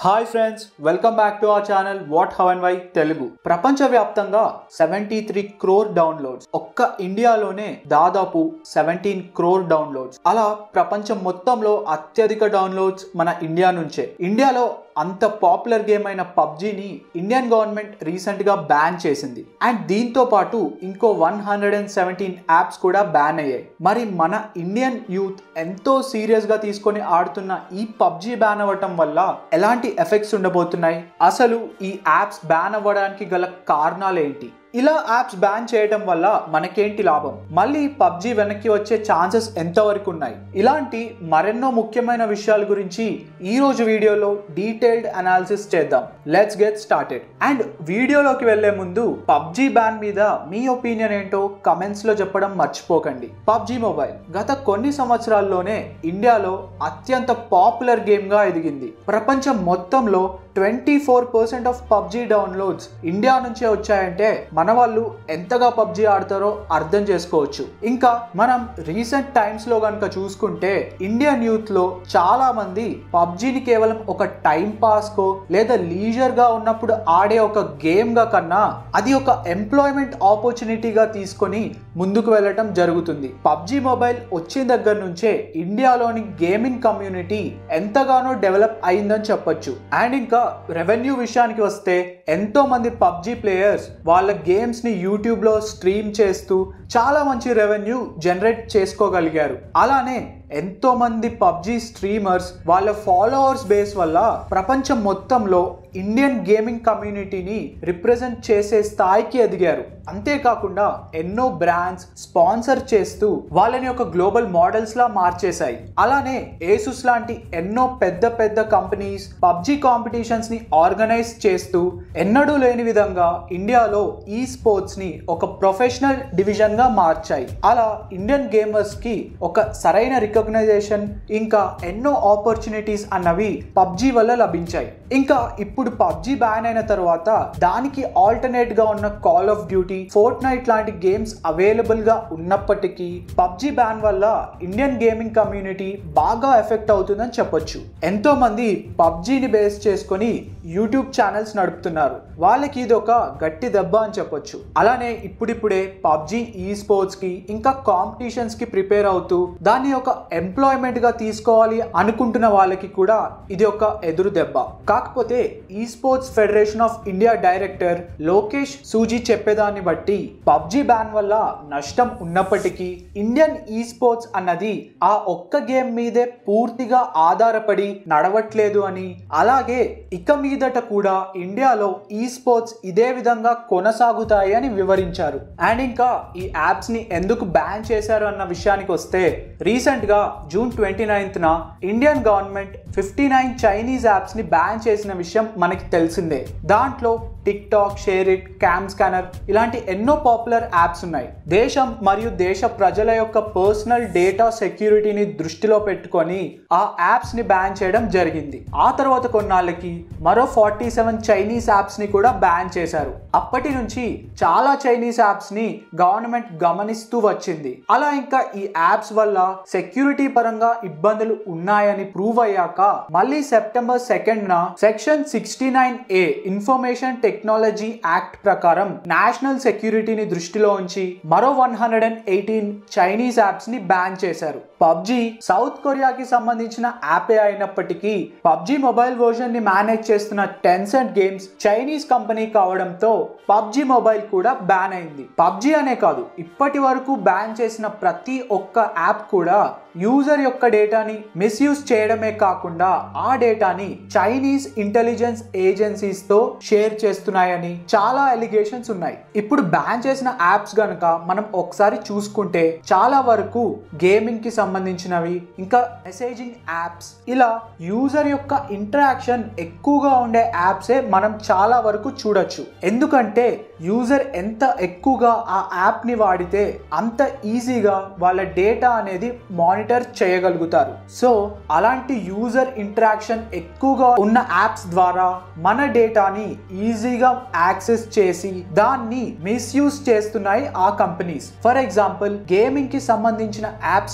hi friends welcome back to our channel what how and why Telugu ప్రపంచవ్యాప్తంగా seventy three crore downloads ఒక్క ఇండియాలోనే దాదాపు seventeen crore downloads అలా ప్రపంచం మొత్తంలో అత్యధిక డౌన్లోడ్స్ మన ఇండియా నుంచే ఇండియాలో అంత పాపులర్ గేమ్ అయిన పబ్జీని ఇండియన్ గవర్నమెంట్ రీసెంట్ గా బ్యాన్ చేసింది అండ్ దీంతో పాటు ఇంకో one hundred and seventeen apps కూడా బ్యాన్ అయ్యాయి మరి మన ఇండియన్ యూత్ ఎంతో సీరియస్ గా తీసుకొని ఆడుతున్న ఈ పబ్జీ బ్యాన్ అవ్వటం వల్ల ఎలాంటి ఎఫెక్ట్స్ ఉండబోతున్నాయి అసలు ఈ యాప్స్ బ్యాన్ అవ్వడానికి గల కారణాలు ఏంటి ఇలా యాప్స్ బ్యాన్ చేయడం వల్ల మనకేంటి లాభం మళ్ళీ పబ్జీ వెనక్కి వచ్చే ఛాన్సెస్ ఎంతవరకు ఉన్నాయి ఇలాంటి మరెన్నో ముఖ్యమైన విషయాల గురించి ఈ రోజు వీడియోలో డీటెయిల్డ్ అనాలిసిస్ చేద్దాం లెట్స్ గెట్ స్టార్టెడ్ అండ్ వీడియోలోకి వెళ్లే ముందు పబ్జీ బ్యాన్ మీద మీ ఒపీనియన్ ఏంటో కమెంట్స్ లో చెప్పడం మర్చిపోకండి పబ్జీ మొబైల్ గత కొన్ని సంవత్సరాల్లోనే ఇండియాలో అత్యంత పాపులర్ గేమ్ గా ఎదిగింది ప్రపంచం మొత్తంలో twenty four percent of PUBG downloads India నుంచే వచ్చాయంటే మన వాళ్ళు ఎంతగా పబ్జీ ఆడతారో అర్థం చేసుకోవచ్చు ఇంకా మనం రీసెంట్ టైమ్స్ లో కనుక చూసుకుంటే ఇండియన్ యూత్ లో చాలా మంది పబ్జీని కేవలం ఒక టైం పాస్ కో లేదా లీజర్ గా ఉన్నప్పుడు ఆడే ఒక గేమ్ గా కన్నా అది ఒక ఎంప్లాయ్మెంట్ ఆపర్చునిటీగా తీసుకొని ముందుకు వెళ్ళటం జరుగుతుంది పబ్జీ మొబైల్ వచ్చిన దగ్గర నుంచే ఇండియాలోని గేమింగ్ కమ్యూనిటీ ఎంతగానో డెవలప్ అయిందని చెప్పొచ్చు అండ్ ఇంకా రెవెన్యూ విషయానికి వస్తే ఎంతో మంది పబ్జీ ప్లేయర్స్ వాళ్ళ గేమ్స్ ని యూట్యూబ్ లో స్ట్రీమ్ చేస్తూ చాలా మంచి రెవెన్యూ జనరేట్ చేసుకోగలిగారు అలానే ఎంతో మంది పబ్జీ స్ట్రీమర్స్ వాళ్ళ ఫాలోవర్స్ బేస్ వల్ల ప్రపంచం మొత్తంలో ఇండియన్ గేమింగ్ కమ్యూనిటీని రిప్రజెంట్ చేసే స్థాయికి ఎదిగారు అంతేకాకుండా ఎన్నో బ్రాండ్స్ స్పాన్సర్ చేస్తూ వాళ్ళని ఒక గ్లోబల్ మోడల్స్ లా మార్చేశాయి అలానే ఏసుస్ లాంటి ఎన్నో పెద్ద పెద్ద కంపెనీస్ పబ్జీ కాంపిటీషన్స్ ని ఆర్గనైజ్ చేస్తూ ఎన్నడూ లేని విధంగా ఇండియాలో ఈ స్పోర్ట్స్ ని ఒక ప్రొఫెషనల్ డివిజన్ గా మార్చాయి అలా ఇండియన్ గేమర్స్ కి ఒక సరైన రికగ్నైజేషన్ ఇంకా ఎన్నో ఆపర్చునిటీస్ అన్నవి పబ్జీ వల్ల లభించాయి ఇంకా ఇప్పుడు పబ్జీ బ్యాన్ అయిన తర్వాత దానికి ఆల్టర్నేట్ గా ఉన్న call of duty Fortnite లాంటి గేమ్స్ అవైలబుల్ గా ఉన్నప్పటికీ పబ్జీ బ్యాన్ వల్ల ఇండియన్ గేమింగ్ కమ్యూనిటీ బాగా ఎఫెక్ట్ అవుతుందని చెప్పొచ్చు ఎంతో మంది పబ్జీని బేస్ చేసుకొని యూట్యూబ్ ఛానల్స్ నడుపుతున్నారు వాళ్ళకి ఇది ఒక గట్టి దెబ్బ అని చెప్పొచ్చు అలానే ఇప్పుడిప్పుడే పబ్జీ ఈ స్పోర్ట్స్ కి ఇంకా కాంపిటీషన్స్ కి ప్రిపేర్ అవుతూ దాన్ని ఒక ఎంప్లాయ్మెంట్ గా తీసుకోవాలి అనుకుంటున్న వాళ్ళకి కూడా ఇది ఒక ఎదురు దెబ్బ కాకపోతే ఈ sports federation of India director Lokesh Suji చెప్పేదాన్ని బట్టి పబ్జీ బ్యాన్ వల్ల నష్టం ఉన్నప్పటికీ ఇండియన్ ఈ స్పోర్ట్స్ అన్నది ఆ ఒక్క గేమ్ మీదే పూర్తిగా ఆధారపడి నడవట్లేదు అని అలాగే ఇక మీదట కూడా ఇండియాలో ఈ స్పోర్ట్స్ ఇదే విధంగా కొనసాగుతాయి అని వివరించారు అండ్ ఇంకా ఈ యాప్స్ ని ఎందుకు బ్యాన్ చేశారు అన్న విషయానికి వస్తే రీసెంట్ గా జూన్ ట్వంటీ నైన్త్ న Indian government fifty nine Chinese apps ని బ్యాన్ చేసిన విషయం మనకి తెలిసిందే దాంట్లో TikTok SHAREit CamScanner ఇలాంటి ఎన్నో పాపులర్ యాప్స్ ఉన్నాయి దేశం మరియు దేశ ప్రజల యొక్క పర్సనల్ డేటా సెక్యూరిటీని దృష్టిలో పెట్టుకొని ఆ యాప్స్ ని బ్యాన్ చేయడం జరిగింది ఆ తర్వాత కొన్నాళ్ళకి మరో ఫార్టీ సెవెన్ చైనీస్ యాప్స్ ని కూడా బ్యాన్ చేశారు అప్పటి నుంచి చాలా చైనీస్ యాప్స్ ని గవర్నమెంట్ గమనిస్తూ వచ్చింది అలా ఇంకా ఈ యాప్స్ వల్ల సెక్యూరిటీ పరంగా ఇబ్బందులు ఉన్నాయని ప్రూవ్ అయ్యాక మళ్ళీ సెప్టెంబర్ సెకండ్ న section sixty nine A information technology act ప్రకారం నేషనల్ సెక్యూరిటీని దృష్టిలో ఉంచి మరో one hundred and eighteen Chinese apps ని బ్యాన్ చేశారు పబ్జీ సౌత్ కొరియాకి సంబంధించిన యాపే అయినప్పటికీ పబ్జీ మొబైల్ వర్జన్ ని మేనేజ్ చేస్తున్న టెన్సెంట్ గేమ్స్ చైనీస్ కంపెనీ కావడంతో పబ్జీ మొబైల్ కూడా బ్యాన్ అయింది పబ్జీ అనే కాదు ఇప్పటి వరకు బ్యాన్ చేసిన ప్రతి ఒక్క యాప్ కూడా యూజర్ యొక్క డేటాని మిస్యూజ్ చేయడమే కాకుండా ఆ డేటాని చైనీస్ ఇంటెలిజెన్స్ ఏజెన్సీస్ తో షేర్ చేస్తున్నాయని చాలా ఎలిగేషన్స్ ఉన్నాయి ఇప్పుడు బ్యాన్ చేసిన యాప్స్ గనుక మనం ఒకసారి చూసుకుంటే చాలా వరకు గేమింగ్ కి సంబంధించినవి ఇంకా మెసేజింగ్ యాప్స్ ఇలా యూజర్ యొక్క ఇంటరాక్షన్ ఎక్కువగా ఉండే యాప్సే మనం చాలా వరకు చూడొచ్చు ఎందుకంటే యూజర్ ఎంత ఎక్కువగా ఆ యాప్ ని వాడితే అంత ఈజీగా వాళ్ళ డేటా అనేది మానిటర్ చేయగలుగుతారు సో అలాంటి యూజర్ ఇంటరాక్షన్ ఎక్కువగా ఉన్న యాప్స్ ద్వారా మన డేటాని ఈజీగా యాక్సెస్ చేసి దాన్ని మిస్యూజ్ చేస్తున్నాయి ఆ కంపెనీస్ ఫర్ ఎగ్జాంపుల్ గేమింగ్ కి సంబంధించిన యాప్స్ గనుక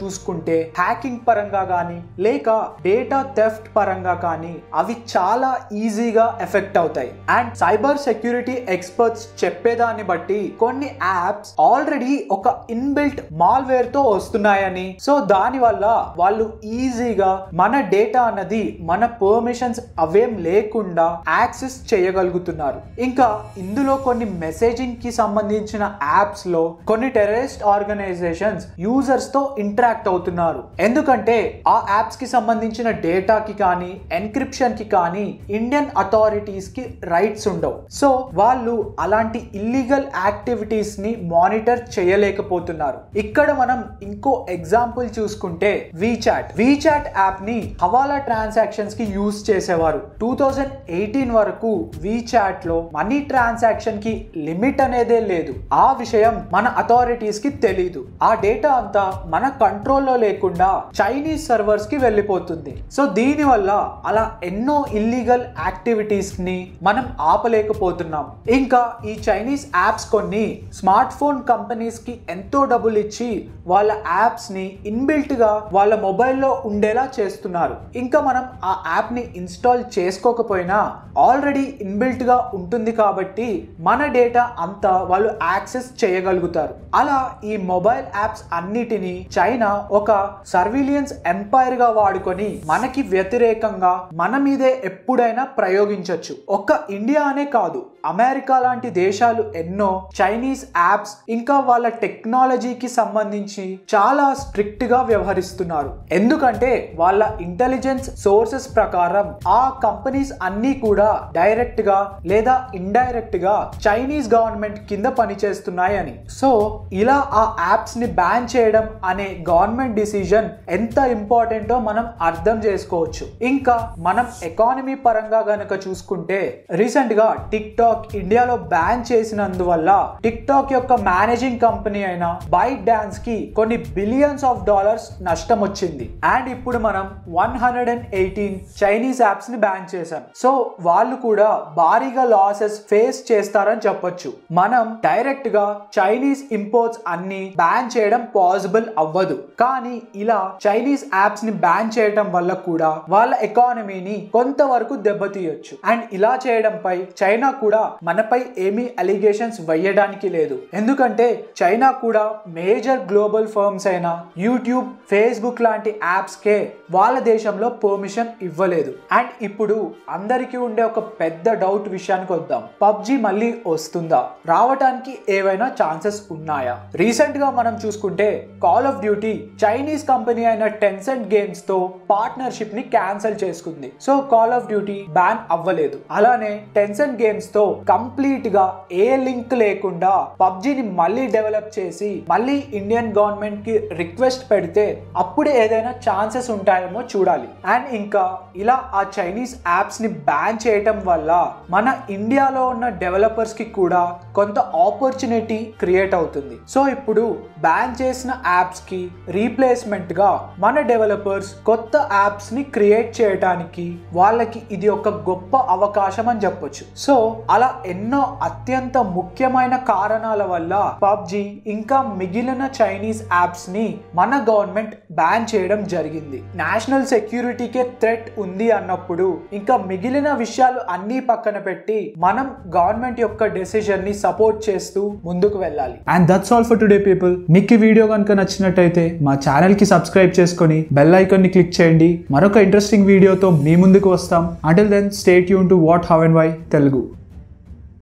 చూసుకుంటే హ్యాకింగ్ పరంగా కానీ లేక డేటా థెఫ్ట్ పరంగా కానీ అవి చాలా ఈజీగా ఎఫెక్ట్ అవుతాయి అండ్ సైబర్ సెక్యూరిటీ ఎక్స్పర్ట్స్ చెప్పేదాన్ని బట్టి కొన్ని యాప్స్ ఆల్రెడీ ఒక ఇన్బిల్ట్ మాల్వేర్ తో వస్తున్నాయని సో దాని వల్ల వాళ్ళు ఈజీగా మన డేటా అన్నది మన పర్మిషన్స్ అవేం లేకుండా యాక్సెస్ చేయగలుగుతున్నారు ఇంకా ఇందులో కొన్ని మెసేజింగ్ కి సంబంధించిన యాప్స్ లో కొన్ని టెర్రరిస్ట్ ఆర్గనైజేషన్స్ యూజర్స్ తో ఇంటరాక్ట్ అవుతున్నారు ఎందుకంటే ఆ యాప్స్ కి సంబంధించిన డేటాకి కానీ ఎన్క్రిప్షన్ కి కానీ ఇండియన్ అథారిటీస్ కి రైట్స్ ఉండవు సో వాళ్ళు అలాంటి ఇల్లీగల్ యాక్టివిటీస్ ని మానిటర్ చేయలేకపోతున్నారు ఇక్కడ మనం ఇంకో ఎగ్జాంపుల్ చూసుకుంటే వీచాట్ వీచాట్ యాప్ ని హవాలా ట్రాన్సాక్షన్స్ కి యూజ్ చేసేవారు టూ థౌజండ్ ఎయిటీన్ వరకు వీచాట్ లో మనీ ట్రాన్సాక్షన్ కి లిమిట్ అనేదే లేదు ఆ విషయం మన అథారిటీస్ కి తెలీదు ఆ డేటా అంతా మన కంట్రోల్లో లేకుండా చైనీస్ సర్వర్స్ కి వెళ్ళిపోతుంది సో దీని వల్ల అలా ఎన్నో ఇల్లీగల్ యాక్టివిటీస్ ని మనం ఆపలేకపోతున్నాం ఇంకా ఈ చైనీస్ యాప్స్ కొన్ని స్మార్ట్ ఫోన్ కంపెనీస్ కి ఎంతో డబ్బులు ఇచ్చి వాళ్ళ యాప్స్ ని ఇన్బిల్ట్ గా వాళ్ళ మొబైల్లో ఉండేలా చేస్తున్నారు ఇంకా మనం ఆ యాప్ ని ఇన్స్టాల్ చేసుకోకపోయినా ఆల్రెడీ ఇన్బిల్ట్ గా ఉంటుంది కాబట్టి మన డేటా అంతా వాళ్ళు యాక్సెస్ చేయగలుగుతారు అలా ఈ మొబైల్ యాప్స్ అన్నిటిని చైనా ఒక సర్వీలియన్స్ ఎంపైర్ గా వాడుకొని మనకి వ్యతిరేకంగా మన మీదే ఎప్పుడైనా ప్రయోగించవచ్చు ఒక్క ఇండియా అనే కాదు అమెరికా లాంటి దేశాలు ఎన్నో చైనీస్ యాప్స్ ఇంకా వాళ్ళ టెక్నాలజీకి సంబంధించి చాలా స్ట్రిక్ట్ గా వ్యవహరిస్తున్నారు ఎందుకంటే వాళ్ళ ఇంటెలిజెన్స్ సోర్సెస్ ప్రకారం ఆ కంపెనీస్ అన్ని కూడా డైరెక్ట్ గా లేదా ఇండైరెక్ట్ గా చైనీస్ గవర్నమెంట్ కింద పనిచేస్తున్నాయి అని సో ఇలా ఆ యాప్స్ ని బ్యాన్ చేయడం అనే గవర్నమెంట్ డిసిజన్ ఎంత ఇంపార్టెంటో మనం అర్థం చేసుకోవచ్చు ఇంకా మనం ఎకానమీ పరంగా గనక చూసుకుంటే రీసెంట్ గా టిక్ టాక్ ఇండియాలో బ్యాన్ చేసినందువల్ల టిక్ టాక్ యొక్క మేనేజింగ్ కంపెనీ అయిన బైట్ డాన్స్ కి కొన్ని బిలియన్స్ ఆఫ్ డాలర్స్ నష్టం వచ్చింది అండ్ ఇప్పుడు మనం one hundred and eighteen Chinese apps ని బ్యాన్ చేశాం సో వాళ్ళు కూడా భారీగా లాసెస్ ఫేస్ చేస్తారని చెప్పొచ్చు మనం డైరెక్ట్ గా చైనీస్ ఇంపోర్ట్స్ అన్ని బ్యాన్ చేయడం పాసిబుల్ అవ్వదు కానీ ఇలా చైనీస్ యాప్స్ ని బ్యాన్ చేయడం వల్ల కూడా వాళ్ళ ఎకానమీని కొంతవరకు దెబ్బతీయొచ్చు అండ్ ఇలా చేయడంపై చైనా కూడా మనపై ఏమీ అలిగేషన్స్ వేయడానికి లేదు ఎందుకంటే చైనా కూడా మేజర్ గ్లోబల్ ఫర్మ్స్ అయిన యూట్యూబ్ ఫేస్బుక్ లాంటి యాప్స్ కే వాళ్ళ దేశంలో పర్మిషన్ ఇవ్వలేదు అండ్ ఇప్పుడు అందరికీ ఉండే ఒక పెద్ద డౌట్ విషయానికి వద్దాం పబ్జి మళ్ళీ వస్తుందా రావటానికి ఏవైనా ఛాన్సెస్ ఉన్నాయా రీసెంట్ గా మనం చూసుకుంటే call of duty Chinese company అయిన టెన్సెంట్ గేమ్స్ తో పార్ట్నర్షిప్ ని క్యాన్సిల్ చేసుకుంది so call of duty ban అవ్వలేదు అలానే టెన్సెంట్ గేమ్స్ తో కంప్లీట్ గా ఏ లింక్ లేకుండా పబ్జిని మళ్ళీ డెవలప్ చేసి మళ్ళీ ఇండియన్ గవర్నమెంట్ కి రిక్వెస్ట్ పెడితే అప్పుడే ఏదైనా ఛాన్సెస్ ఉంటాయేమో చూడాలి అండ్ ఇంకా ఇలా ఆ చైనీస్ యాప్స్ ని బ్యాన్ చేయటం వల్ల మన ఇండియాలో ఉన్న డెవలపర్స్ కి కూడా కొంత ఆపర్చునిటీ క్రియేట్ అవుతుంది సో ఇప్పుడు బ్యాన్ చేసిన యాప్స్ కి రీప్లేస్మెంట్ గా మన డెవలపర్స్ కొత్త యాప్స్ ని క్రియేట్ చేయడానికి వాళ్ళకి ఇది ఒక గొప్ప అవకాశం అని చెప్పొచ్చు సో అలా ఎన్నో అత్యంత ముఖ్యమైన కారణాల వల్ల పబ్జి ఇంకా మిగిలిన చైనీస్ యాప్స్ ని మన గవర్నమెంట్ బ్యాన్ చేయడం జరిగింది నేషనల్ సెక్యూరిటీకే థ్రెట్ ఉంది అన్నప్పుడు ఇంకా మిగిలిన విషయాలు అన్ని పక్కన పెట్టి మనం గవర్నమెంట్ యొక్క డెసిజన్ ని సపోర్ట్ చేస్తూ ముందుకు వెళ్ళాలి and that's all for today people మీకు ఈ వీడియో కనుక నచ్చినట్టయితే మా ఛానల్ కి సబ్స్క్రైబ్ చేసుకొని బెల్ ఐకాన్ ని క్లిక్ చేయండి మరొక ఇంట్రెస్టింగ్ వీడియోతో మీ ముందుకు వస్తాం అంటిల్ దెన్ స్టేట్ యూన్ to what how and why Telugu